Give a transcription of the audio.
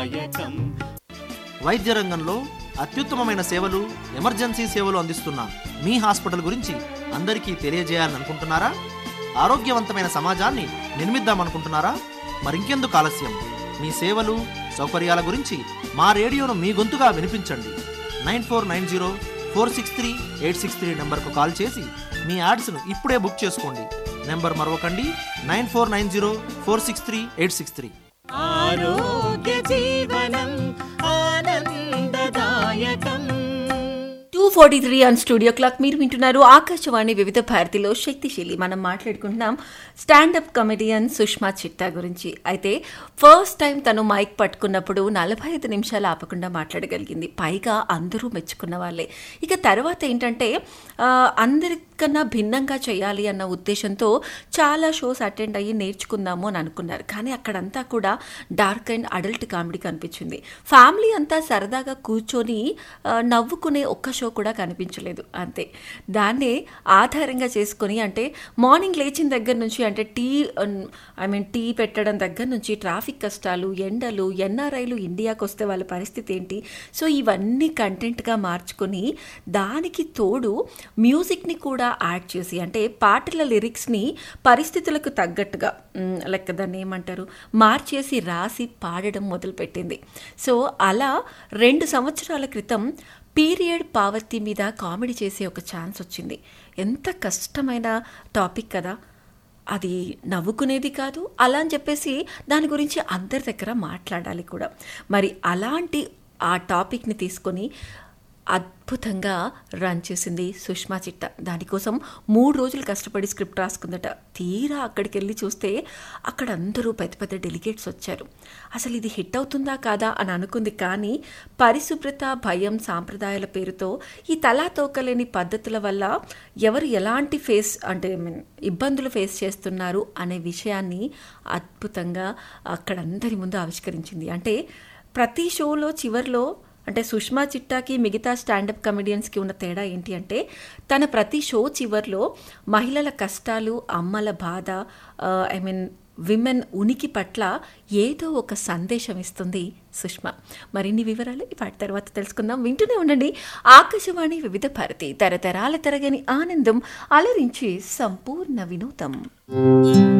ఆనందదాయకం వైద్య రంగంలో అత్యుత్తమమైన సేవలు ఎమర్జెన్సీ సేవలు అందిస్తున్న మీ హాస్పిటల్ గురించి అందరికీ తెలియజేయాలని అనుకుంటున్నారా ఆరోగ్యవంతమైన సమాజాన్ని నిర్మిద్దామనుకుంటున్నారా మరింకెందుకు ఆలస్యం మీ సేవలు సౌకర్యాల గురించి మా రేడియోను మీ గొంతుగా వినిపించండి nine four nine zero four six three eight six three నెంబర్కు కాల్ చేసి మీ యాడ్స్ను ఇప్పుడే బుక్ చేసుకోండి నెంబర్ మరొకండి nine four nine zero four six three eight six three ఆరోగ్య జీవనం ఆనందదాయకం two forty three on studio clock మీరు వింటున్నారు ఆకాశవాణి వివిధ భారతిలో శక్తిశీలి మనం మాట్లాడుకుంటున్నాం స్టాండప్ కమెడియన్ సుష్మా చిట్టా గురించి అయితే ఫస్ట్ టైం తను మైక్ పట్టుకున్నప్పుడు నలభై ఐదు నిమిషాలు ఆపకుండా మాట్లాడగలిగింది పైగా అందరూ మెచ్చుకున్న వాళ్ళే ఇక తర్వాత ఏంటంటే ఆ, అందరికన్నా భిన్నంగా చేయాలి అన్న ఉద్దేశంతో చాలా షోస్ అటెండ్ అయ్యి నేర్చుకుందాము అని అనుకున్నారు కానీ అక్కడంతా కూడా డార్క్ అండ్ అడల్ట్ కామెడీ కనిపించింది ఫ్యామిలీ అంతా సరదాగా కూర్చొని ఆ, నవ్వుకునే ఒక్క షో కూడా కనిపించలేదు అంతే దాన్నే ఆధారంగా చేసుకొని అంటే మార్నింగ్ లేచిన దగ్గర నుంచి అంటే టీ ఐ మీన్ టీ పెట్టడం దగ్గర నుంచి ట్రాఫిక్ కష్టాలు ఎండలు ఎన్ఆర్ఐలు ఇండియాకి వస్తే వాళ్ళ పరిస్థితి ఏంటి సో ఇవన్నీ కంటెంట్గా మార్చుకొని దానికి తోడు మ్యూజిక్ని కూడా యాడ్ చేసి అంటే పాటల లిరిక్స్ని పరిస్థితులకు తగ్గట్టుగా మ్, లెక్క దాన్ని ఏమంటారు మార్చేసి రాసి పాడడం మొదలుపెట్టింది సో అలా రెండు సంవత్సరాల క్రితం పీరియడ్ పావర్టీ మీద కామెడీ చేసే ఒక ఛాన్స్ వచ్చింది ఎంత కష్టమైన టాపిక్ కదా అది నవ్వుకునేది కాదు అలా అని చెప్పేసి దాని గురించి అందరి దగ్గర మాట్లాడాలి కూడా మరి అలాంటి ఆ టాపిక్ని తీసుకొని అద్భుతంగా రన్ చేసింది సుష్మా చిట్ట దానికోసం మూడు రోజులు కష్టపడి స్క్రిప్ట్ రాసుకుందట తీరా అక్కడికి వెళ్ళి చూస్తే అక్కడ అందరూ పెద్ద పెద్ద డెలిగేట్స్ వచ్చారు అసలు ఇది హిట్ అవుతుందా కాదా అని అనుకుంది కానీ పరిశుభ్రత భయం సాంప్రదాయాల పేరుతో ఈ తలా తోకలేని పద్ధతుల వల్ల ఎవరు ఎలాంటి ఫేస్ అంటే I mean, ఇబ్బందులు ఫేస్ చేస్తున్నారు అనే విషయాన్ని అద్భుతంగా అక్కడ అందరి ముందు ఆవిష్కరించింది అంటే ప్రతి షోలో చివర్లో అంటే సుష్మా చిట్టాకి మిగతా స్టాండప్ కమెడియన్స్కి ఉన్న తేడా ఏంటి అంటే తన ప్రతి షో చివర్లో మహిళల కష్టాలు అమ్మల బాధ ఐ మీన్ విమెన్ ఉనికి పట్ల ఏదో ఒక సందేశం ఇస్తుంది సుష్మా మరిన్ని వివరాలు వాటి తర్వాత తెలుసుకుందాం వింటూనే ఉండండి ఆకాశవాణి వివిధ భారతి తరతరాల తరగని ఆనందం అలరించి సంపూర్ణ వినోదం